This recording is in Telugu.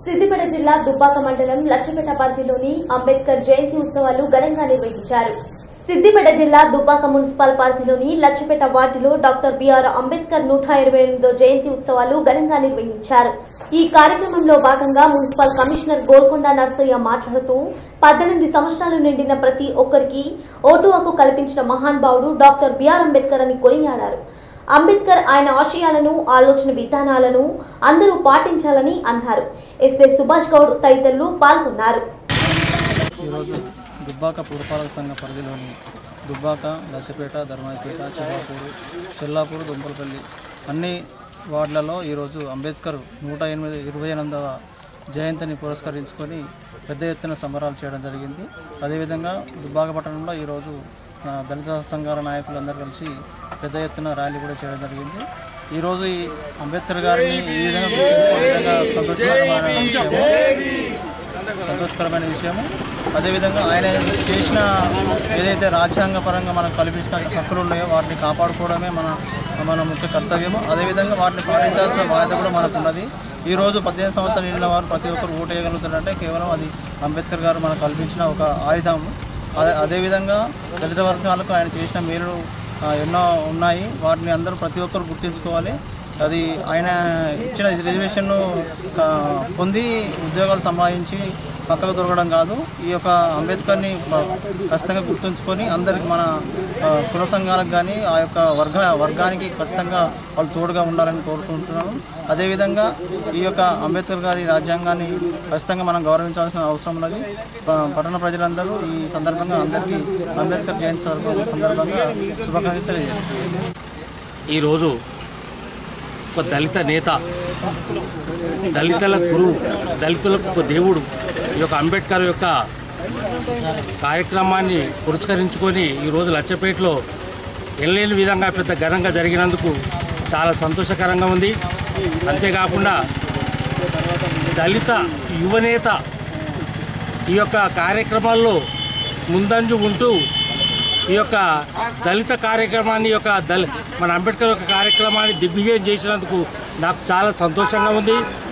సిద్దిపేట జిల్లా దుబ్బాక మండలం లచ్చపేట పరిధిలోని అంబేద్కర్ జయంతి ఉత్సవాలు ఘనంగా నిర్వహించారు సిద్దిపేట జిల్లా దుబ్బాక మున్సిపల్ పరిధిలోని లచ్చపేట వార్డులో డాక్టర్ బిఆర్ అంబేద్కర్ నూట ఇరవై ఎనిమిదో జయంతి ఉత్సవాలు ఘనంగా నిర్వహించారు ఈ కార్యక్రమంలో భాగంగా మున్సిపల్ కమిషనర్ గోల్కొండ నర్సయ్య మాట్లాడుతూ పద్దెనిమిది సంవత్సరాలు నిండిన ప్రతి ఒక్కరికి ఓటు హక్కు కల్పించిన మహానుభావుడు డాక్టర్ బిఆర్ అంబేద్కర్ అని కొనియాడారు అంబేద్కర్ ఆయన ఆశయాలను ఆలోచన విధానాలను అందరూ పాటించాలని అన్నారు ఎస్ఏ సుభాష్ గౌడ్ తదితరులు పాల్గొన్నారు ఈరోజు దుబ్బాక పురపాలక సంఘ పరిధిలోని దుబ్బాక లచ్చపేట ధర్మాయిపేట చిల్లాపూరు చెల్లాపూరు దుంపలపల్లి అన్ని వార్డులలో ఈరోజు అంబేద్కర్ నూట ఎనిమిది ఇరవై ఎనిమిదవ జయంతిని పురస్కరించుకొని పెద్ద ఎత్తున సంబరాలు చేయడం జరిగింది అదేవిధంగా దుబ్బాక పట్టణంలో ఈరోజు ఆ, దళిత సంఘాల నాయకులందరూ కలిసి పెద్ద ఎత్తున ర్యాలీ కూడా చేయడం జరిగింది ఈరోజు ఈ అంబేద్కర్ గారిని ఈ విధంగా గుర్తించుకునే విధంగా సంతోషకరమైన విషయము సంతోషకరమైన విషయము అదేవిధంగా ఆయన చేసిన ఏదైతే రాజ్యాంగ పరంగా మనకు కల్పించిన హక్కులు ఉన్నాయో వాటిని కాపాడుకోవడమే మన మన ముఖ్య కర్తవ్యము అదేవిధంగా వాటిని పాటించాల్సిన బాధ్యత కూడా మనకు ఉన్నది ఈ రోజు పద్దెనిమిది సంవత్సరాలు నిండిన వారు ప్రతి ఒక్కరు ఓటు వేయగలుగుతారంటే కేవలం అది అంబేద్కర్ గారు మనకు కల్పించిన ఒక ఆయుధం అదే అదేవిధంగా దళిత వర్గాలకు ఆయన చేసిన మేలు ఆ, ఎన్నో ఉన్నాయి వాటిని అందరూ ప్రతి ఒక్కరు గుర్తించుకోవాలి అది ఆయన ఇచ్చిన రిజర్వేషన్ను ఆ, పొంది ఉద్యోగాలు సంపాదించి పక్కకు దొరకడం కాదు ఈ యొక్క అంబేద్కర్ని మ- ఖచ్చితంగా గుర్తుంచుకొని అందరికి మన ఆ, కుల సంఘాలకు కానీ ఆ యొక్క వర్గ వర్గానికి ఖచ్చితంగా వాళ్ళు తోడుగా ఉండాలని కోరుకుంటున్నాను అదేవిధంగా ఈ యొక్క అంబేద్కర్ గారి రాజ్యాంగాన్ని ఖచ్చితంగా మనం గౌరవించాల్సిన అవసరం ఉన్నది ప- పట్టణ ప్రజలందరూ ఈ సందర్భంగా అందరికీ అంబేద్కర్ జయంతి సందర్భ- సందర్భంగా శుభాకాంక్షలు తెలియజేస్తున్నారు ఈరోజు ఒక దళిత నేత దళితుల గురువు దళితులకు ఒక దేవుడు ఈ యొక్క అంబేద్కర్ యొక్క కార్యక్రమాన్ని పురస్కరించుకొని ఈరోజు లచ్చపేటలో ఎనలేని విధంగా పెద్ద ఘనంగా జరిగినందుకు చాలా సంతోషకరంగా ఉంది అంతేకాకుండా దళిత యువనేత ఈ యొక్క కార్యక్రమాల్లో ముందంజు ఉంటూ ఈ యొక్క దళిత కార్యక్రమాన్ని యొక్క దళ మన అంబేద్కర్ యొక్క కార్యక్రమాన్ని దిగ్విజయం చేసినందుకు నాకు చాలా సంతోషంగా ఉంది